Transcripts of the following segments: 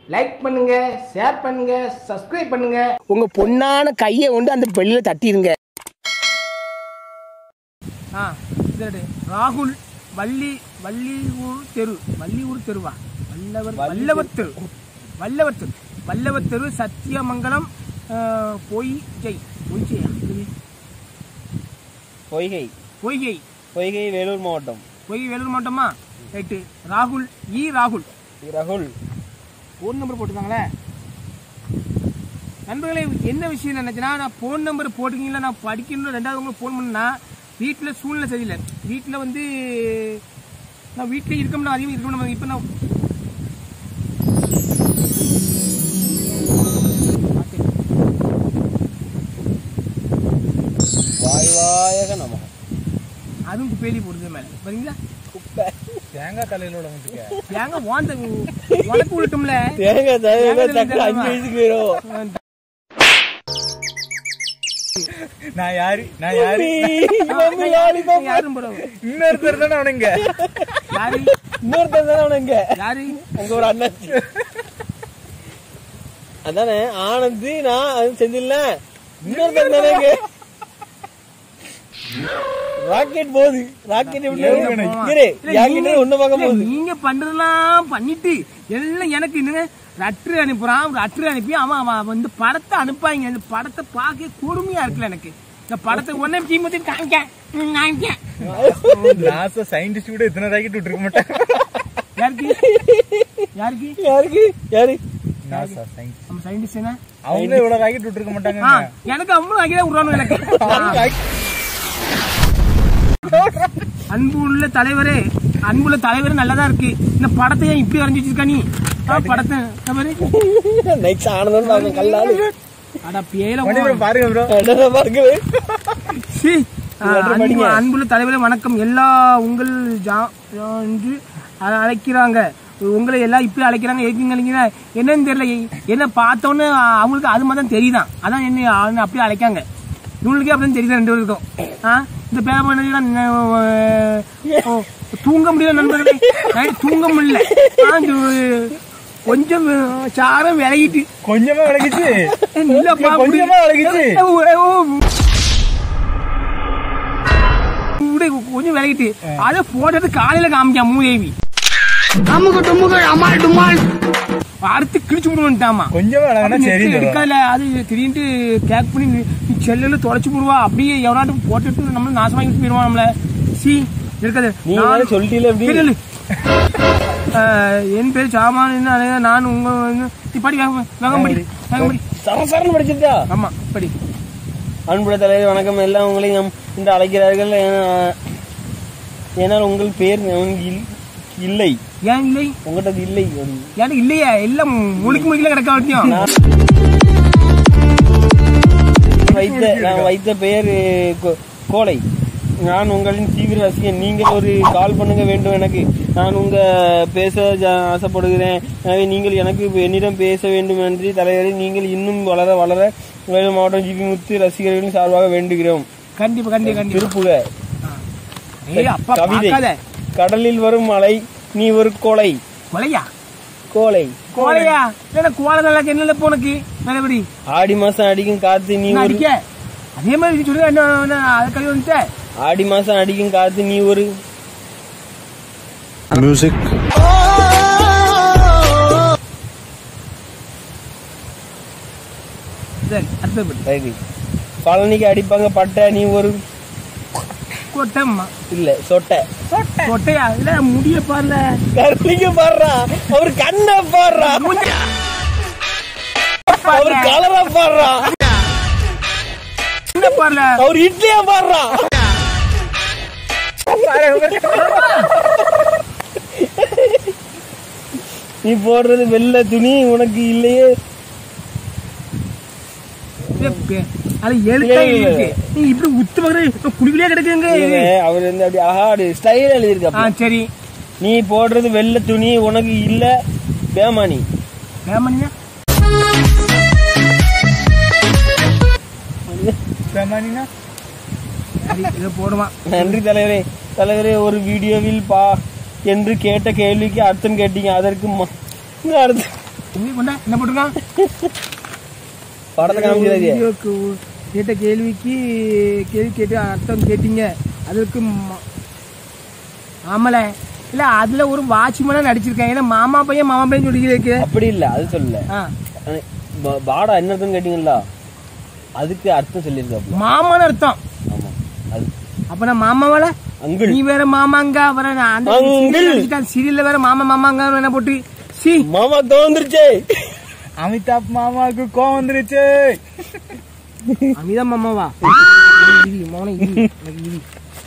Like பண்ணுங்க share பண்ணுங்க subscribe பண்ணுங்க உங்க பொண்ணான கையை கொண்டு அந்த பெல்லில தட்டிடுங்க ஆ இதோட ராகுல் வள்ளி வள்ளியூர் தெரு வள்ளியூர் தெருவா வல்லவர் வல்லவர் தெரு வல்லவர் தெரு வல்லவர் தெரு சத்தியமங்கலம் ஆ, பொய் ஜெய் பொய் ஜெயா பொய்கை பொய்கை பொய்கை வேலூர் மாவட்டம் பொய் வேலூர் மாவட்டமா ரைட்டு ராகுல் இ ராகுல் ராகுல் ஃபோன் நம்பர் போட்டுருக்காங்களே நண்பர்களே என்ன விஷயம் நினைச்சுன்னா நான் ஃபோன் நம்பர் போட்டுக்கீங்களா நான் படிக்கணும் ரெண்டாவது உங்களுக்கு ஃபோன் பண்ணா வீட்டில் சூழ்நிலை சரியில்லை வீட்டில் வந்து நான் வீட்டில் இருக்கணும் அதிகம் இருக்கணும் இப்போ நான் வாய் வாயக நமக அதுவும் குப்பையிலே போடுது மேலே பாத்தீங்களா தேங்காய் தலையில விட ஏங்க வாந்த உனக்கு விட்டும்ல தேங்காய் தவிர தேங்காய் தக்கு தவிர அஞ்சு வயசுக்கு வரும் நான் யாரு நான் யாரு யாரும் போடுவோம் இன்னொருத்தர் தானே அவனுங்க யாரு இன்னொருத்தர் தானே அவனுங்க யாரு அங்க ஒரு அண்ணாச்சி அதானே ஆனந்த் நான் அது செஞ்சிடல இன்னொருத்தர் தானேங்க ராக்கெட் போகுது ராக்கெட் எப்படி இரு இல்ல, யாக்கிட்ட நீங்க- ஒண்ணு பார்க்க இல்ல, போகுது நீங்க பண்றதெல்லாம் பண்ணிட்டு எல்லாம் எனக்கு என்னங்க லட்ரு அனுப்புறான் ஒரு லட்ரு அனுப்பி அவன் அவன் வந்து படத்தை அனுப்பாங்க இந்த படத்தை பார்க்க கொடுமையா இருக்குல்ல எனக்கு இந்த படத்தை உடனே தீமத்தி காமிக்க ம், காமிக்க நாசா சயின்டிஸ்ட் கூட இத்தனை ராக்கெட் விட்டுருக்க மாட்டாங்க யாருக்கு யாருக்கு யாருக்கு யாரு நாசா சயின்ஸ் நம்ம சயின்டிஸ்ட் என்ன அவங்க இவ்வளவு ராக்கெட் விட்டுருக்க மாட்டாங்க ஆ, எனக்கு அவ்வளவு அங்கே விடுறானு எனக்கு அன்பு உள்ள தலைவரே அன்புள்ள தலைவரே நல்லதா இருக்கு இந்த படத்தை ஏன் இப்படி வரைஞ்சி வச்சிருக்கா நீ ஆ, படத்தை இந்த பாரு. நெக்ஸ்ட் ஆனந்தம் பாருங்க கல்லாடு அட பேல மணி bro, பாருங்க ப்ரோ என்னடா பாருங்க சீ. ஆ, அன்பு அன்புள்ள தலைவரே வணக்கம் எல்லா உங்கள் ஜா- என்று அ- அழைக்கிறாங்க உங்களை எல்லாம் இப்படி அழைக்கிறாங்க எதுக்கு அழைக்கிறா என்னன்னு தெரியல என்ன பார்த்தோன்னே அவங்களுக்கு அது மாதிரி தான் தெரியுதான் அதான் என்ன அவனை அப்படியே அழைக்காங்க இவங்களுக்கே அப்படின்னு தெரியுது ரெண்டு பேருக்கும் ஆ இந்த பேர பண்ண தூங்க முடியல நண்பர்களே நைட் தூங்க முடியல ஆ, இந்த, கொஞ்சம் சாரம் விலகிட்டு கொஞ்சமா விளக்கிச்சு இல்லப்பா இல்ல, கொஞ்சமா விலகிச்சு. ஓ, ஓ, இப்படி கொஞ்சம் விலகிட்டு அதை போட்டது காலையில காமிக்காம மூதேவி அமுக டுமுக அமால் டுமால் அடுத்து கிழிச்சு விடுவான்ட்டாமா கொஞ்சமா விளக்குனா சரி bro. எடுக்கல அது திடீர்னு கேக் பண்ணி நீ நீ செல்லுல தொலைச்சு போடுவா அப்படியே எவனாட்டும் போட்டுட்டு நம்மள நாசமாக்கி விட்டு போயிடுவான் நம்மள சி இருக்காது நீங்க வேற சொல்லிட்டீல எப்படி கேளு. ஆஹ், என் பேர் சாமான் நான் உங்க வந்து- நீ படி வேகம் வேகம் படி வேகம் படி சரசரன்னு படிச்சிருக்கா ஆமா படி அன்புட தலைவர் வணக்கம் எல்லாம் உங்களையும் நம் இந்த அழைக்கிறார்கள் ஏன்னா- ஏனால் உங்கள் பேர் இல்- இல்லை ஏன் இல்லை உங்கள்கிட்ட அது இல்லை அப்படின்னு. எனக்கு இல்லையா எல்லாம் முழுக்க முழுக்கல கிடக்க வரைக்கும் வைத்த நான் வைத்த பெயர் கோ- கோலை நான் உங்களின் தீவிர ரசிகன் நீங்கள் ஒரு கால் பண்ணுங்க வேண்டும் எனக்கு நான் உங்க பேச ஜ- ஆசைப்படுகிறேன் எனவே நீங்கள் எனக்கு என்னிடம் பேச வேண்டும் என்று தலைவரை நீங்கள் இன்னும் வளர வளர வேலூர் மாவட்டம் ஜிபி முத்து ரசிகர்களின் சார்பாக வேண்டுகிறோம் கண்டிப்பா கண்டிப்பா கண்டிப்பா திருப்புக ஏய் அப்பா கவிதை பார்க்காத கடலில் வரும் மலை நீ ஒரு கோலை கொலையா கோலை கோலையா என்ன கோலை நல்லா என்னல போனக்கு நல்லபடி ஆடி மாசம் அடிக்கும் காத்து நீ என்ன ஒரு அடிக்க அதே மாதிரி நீ சொல்லுங்க என்ன என்ன, அது கழுவி வந்துட்ட ஆடி மாசம் அடிக்கும் காத்து நீ ஒரு சரி அடுத்த படி சரி. பழனிக்கு அடிப்பாங்க பட்டை நீ ஒரு கொட்டம்மா இல்ல சொட்டை கொட்டையா இல்ல முடிய பாருல கருணிக்கு பாடுறா அவர் கண்ண பாடுறா அவர் கலரா பாடுறா என்ன பாருல அவர் இட்லியா பாடுறா நீ போடுறது வெள்ளை துணி உனக்கு இல்லையே அது எழுத்தா இருக்கு நீ இப்படி உத்து பக்கத்துல குடிக்கலையே கிடக்குங்க இல்லைங்க, அவர் வந்து அப்படி ஆஹாடு ஸ்டைல் ஆ எழுதியிருக்கா சரி நீ போடுறது வெள்ளை துணி உனக்கு இல்ல பேமானி ஏமனியா பேமானினா சரி இதை போடுவான் நன்றி தலைவரே தலைவரே ஒரு வீடியோவில் பா என்று கேட்ட கேள்விக்கு அர்த்தம் கேட்டீங்க அதற்கு ம- அர்த்தம் இங்க கொண்டா என்ன போட்டிருக்கான் படத்தை காமிக்கிறாரு வீடியோக்கு கேட்ட கேள்விக்கு கேள்வி கேட்டு அர்த்தம் கேட்டீங்க அதற்கு ம- ஆமல இல்ல அதுல ஒரு வாட்ச்மேனா நடிச்சிருக்கேன் ஏன்னா மாமா பையன் மாமா பையன் சொல்லிக்கிறேன் அப்படி இல்ல அது சொல்லல ஆ ஆனா, பா- பாடா என்ன அர்த்தம் கேட்டீங்களா அதுக்கு அர்த்தம் சொல்லியிருக்காப்ல மாமான்னு அர்த்தம் ஆமா அது அப்ப நான் மாமாவால அங்கிள் நீ வேற மாமாங்க வர அந்த அங்கிள். சீரியல்ல வேற மாமா மாமாங்க என்ன போட்டு சி மாமா தோந்துருச்சே அமிதாப் மாமாவுக்கு கோவம் வந்துருச்சு அமிதா மாமாவா இரு, மௌனம் இரு, எனக்கு இரு.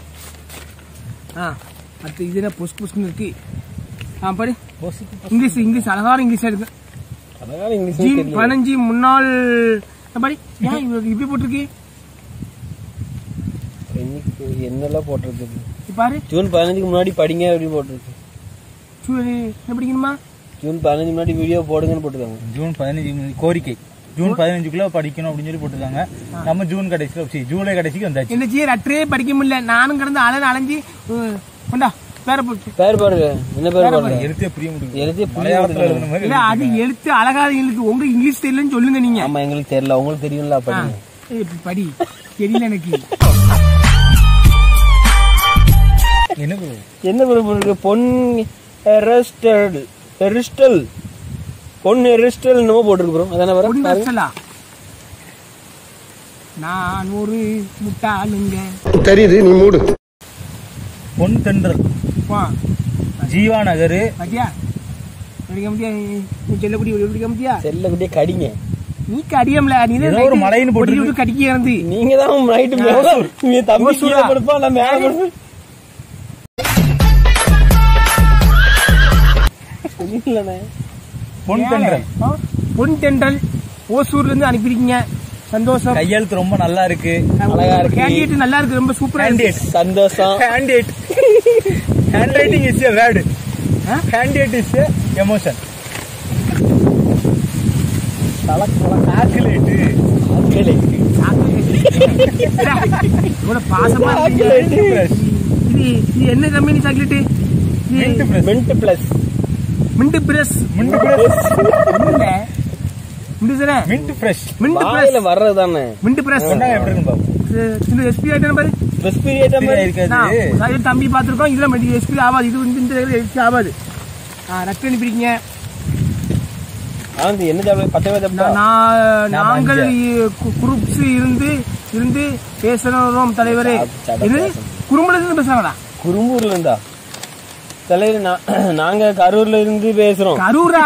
ஆ அடுத்து இது என்ன புஷ் புஷ்னு இருக்கு ஆ படி இங்கிலீஷ் இங்கிலீஷ் அழகான இங்கிலீஷ் இருக்கு அதனால இங்கிலீஷ் ஜீன் தெரியல பதினஞ்சு முன்னாள் ஆ, படி ஏன் இவருக்கு இப்படி போட்டிருக்கு இன்னைக்கு என்னெல்லாம் போட்டிருக்கு இது பாரு ஜூன் பதினஞ்சுக்கு முன்னாடி படிங்க அப்படின்னு போட்டிருக்கு சு- என்ன படிக்கணுமா ஜூன் பதினஞ்சு முன்னாடி வீடியோ போடுங்கன்னு போட்டிருக்காங்க ஜூன் பதினஞ்சு கோரிக்கை ஜூன் பதினஞ்சுக்குள்ள படிக்கணும் அப்படின்னு சொல்லி போட்டுருக்காங்க நம்ம ஜூன் கடைசியில சரி, ஜூலை கடைசிக்கு வந்தாச்சு என்ன செய்ய ரட்டரே படிக்க முடியல நானும் கிடந்து அலன் அலைஞ்சு உ, கொண்டா பேர போட்டு பேர் பாருங்க என்ன பேர் பாருங்க எழுத்தே புரிய முடியும் எழுத்தே புரிய மலையாளத்துல எழுதுன மாதிரி இல்ல அது எழுத்து அழகாத எழுத்து உங்க இங்கிலீஷ் தெரியலன்னு சொல்லுங்க நீங்க ஆமா எங்களுக்கு தெரியல உங்களுக்கு தெரியும்ல ஆ, படிங்க ஏய், இப்ப படி தெரியல எனக்கு என்ன bro? என்ன பேர் போட்டிருக்கு பொன் எரஸ்டல் எரிஸ்டல் பொன் எரிஸ்டல் என்னமோ போட்டிருக்கு ப்ரோ அதானே வர பொன் அரசலா நான் ஒரு முட்டாளுங்க தெரியுது நீ மூடு பொன் தென்றல் வா ஜீவா நகரு பாத்தியா படிக்க முடியா நீ செல்லப்படி படிக்க முடியா செல்ல குட்டியே கடிங்க நீ கடியம்ல நீ தான் ஏதோ ஒரு night மலைன்னு பொடி போட்டிருக்கு. விட்டு கடிக்க இறந்து நீங்க தான் நைட்டு நீங்க தம்பி கீழே படுப்பா இல்ல மேல படுப்பா தெரியலண்ணே பொன் தென்றல் ஆ, பொன் தென்றல் ஓசூர்ல இருந்து அனுப்பியிருக்கீங்க சந்தோஷம் கையெழுத்து ரொம்ப நல்லா இருக்கு அழகா இருக்கு. கேண்டிடேட் நல்லா இருக்கு ரொம்ப சூப்பரா இருக்கு Candidate. சந்தோஷம் hand aid handwriting is a word ஆ? Hand aid is a emotion calculate இவ்வளவு பாசமா இருக்கீங்க. இது இது என்ன company chocolate mint press mint plus mint press mint press இல்ல மின்ட் தானே மின்ட் ஃப்ரெஷ் மின்ட் வாயில பிரஸ் வர்றது தானே மின்ட் பிரஸ் சொன்னாங்க எப்படி இருக்கு பாப்போம் இந்த எஸ்பி ஐட்டம் பாரு ரெஸ்பிரேட்டர் மாதிரி இருக்காது நான் சைடு தம்பி பார்த்துருக்கோம் இதுல எஸ்பி ஆகாது இது வந்து இந்த எஸ்பி ஆகாது ஆ ரத்த அனுப்பியிருக்கீங்க ஆனந்த் என்ன ஜாப் பச்சை நான் நான் நான் நாங்கள் மஞ்சள். குரூப்ஸ் இருந்து இருந்து பேசுறோம் தலைவரே சட- இது குறும்பல இருந்து பேசுறாங்களா குறும்பூர்ல இருந்தா தலைவர் நா- நாங்க கரூர்ல இருந்து பேசுறோம் கரூரா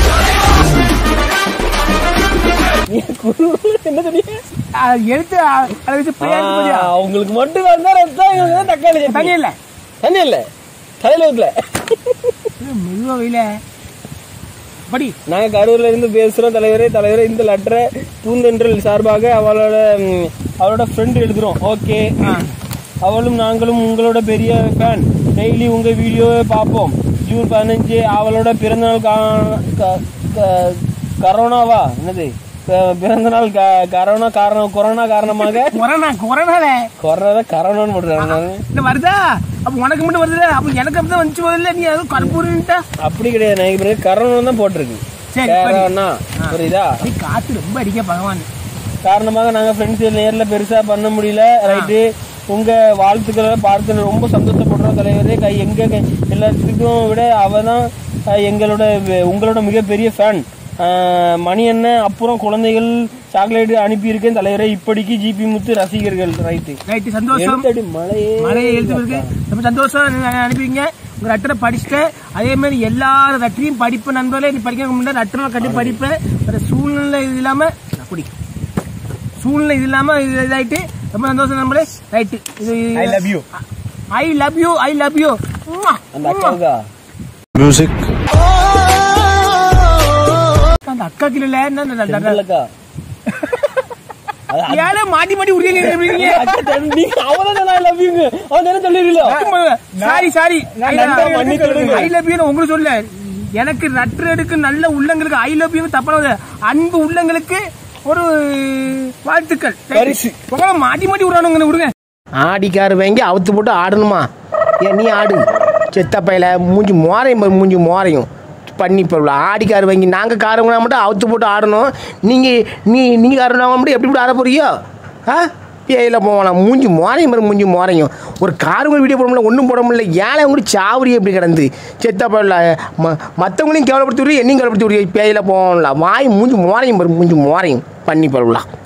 நீ குறும்பூர்ல என்ன சொன்னீங்க ஆ, எடுத்து ஆ, அதை வச்சு ஆ, பிரியாணி பண்ணியா? அவங்களுக்கு மட்டும் வந்தா ரத்தம் இவங்க தான் தக்காளி சட்னி. தண்ணி இல்ல தண்ணி இல்ல தலையில ஊத்தல இது மெதுவா வெயில படி நாங்க கரூர்ல இருந்து பேசுறோம் தலைவரே தலைவரே இந்த லெட்டரை பூந்தென்றல் சார்பாக அவளோட ம், அவளோட ஃப்ரெண்ட் எழுதுறோம் ஓகே அவளும் நாங்களும் உங்களோட பெரிய ஃபேன் டெய்லி உங்க வீடியோவை பார்ப்போம் ஜூன் பதினஞ்சு அவளோட பிறந்தநாள் கா- க- க- கரோனாவா என்னது க- பிறந்தநாள் க- கரோனா காரணம் கொரோனா காரணமாக கொரோனா கொரோனால கொரோனா கரோனான்னு போட்டுருக்காங்க இந்த வருதா அப்ப உனக்கு மட்டும் வருது அப்ப எனக்கு அப்படி வந்துச்சு முதல்ல நீ அதுவும் கருப்பூருன்ட்டா அப்படி கிடையாது நான் இப்ப கரோனா தான் போட்டிருக்கு சரி, சரி. கரோனா புரியுதா நீ காத்து ரொம்ப அடிக்க பகவான் காரணமாக நாங்க ஃப்ரெண்ட்ஸ் நேர்ல பெருசா பண்ண முடியல ரைட்டு உங்க வாழ்த்துக்களை பார்த்து ரொம்ப சந்தோஷப்படுறோம் தலைவரே கை எங்க கை- எல்லாத்துக்கும் விட அவ தான் எங்களோட வெ- உங்களோட மிகப்பெரிய ஃபேன் மணி என்ன அப்புறம் குழந்தைகள் சாக்லேட் அனுப்பியிருக்கேன் தலைவரே இப்படிக்கு ஜிபி முத்து ரசிகர்கள் ரைட்டு ரைட்டு சந்தோஷம் எடுத்தடி மழையே மழையை எழுத்து இருக்கு ரொம்ப சந்தோஷம் நீங்க அனுப்பிங்க உங்க லெட்டரை படிச்சுட்டேன் அதே மாதிரி எல்லா லெட்டரையும் படிப்பு நண்பர்களே நீ படிக்க முடியாது லெட்டரை கட்டி படிப்பேன் வேற சூழ்நிலை இது இல்லாம நான் குடி சூழ்நிலை இது இல்லாம இது இதாயிட்டு ரொம்ப சந்தோஷம் நண்பர்களே ரைட்டு இது I love you I love you I love you அந்த அக்காவுக்கா அந்த அக்காக்கு இல்ல என்ன இந்த- இந்த- இந்த- செந்திலக்கா ஏழை மாட்டி மாட்டி உறுதியை இருக்கீங்க அக்கா தம்பி, நீங்க அவதான் ஐ லவ் யூங்க அவன் என்ன சொல்லிருக்கீங்களா சாரி சாரி நண்பர்கள் மன்னித்து விடுங்க. ஐ லவ் யூ உங்களுக்கு சொல்ல எனக்கு நற்று எடுக்கு நல்ல உள்ளங்களுக்கு ஐ லவ் யூ தப்பான அன்பு உள்ளங்களுக்கு ஒரு வாழ்த்துக்கள் பரிசு. உங்களை மாட்டி மாட்டி விடுறானுங்க விடுங்க ஆடிக்காரு வாங்கி அவுத்து போட்டு ஆடணுமா ஏன் நீ ஆடு செத்த பையில மூஞ்சி மோரையும் பாரு, மூஞ்சி மோரையும் பண்ணி போடல ஆடி கார் வாங்கி நாங்கள் காரவங்க மட்டும் அவுத்து போட்டு ஆடணும் நீங்கள் நீ நீங்கள் காரவங்க மட்டும் எப்படி இப்படி ஆட போறியோ ஆ பேயில் போவானா மூஞ்சி மோரையும் பாரு மூஞ்சி மோரையும் ஒரு காருங்க வீடியோ போட முடியல ஒன்றும் போட முடியல ஏழை கூட சாவரி எப்படி கிடந்து செத்தா போடல ம மற்றவங்களையும் கேவலப்படுத்தி விடுறீ என்னையும் கேவலப்படுத்தி விடுறீ பேயில் போகல வாய் மூஞ்சி மோரையும் பாரு மூஞ்சி மோரையும் பண்ணி போடலாம்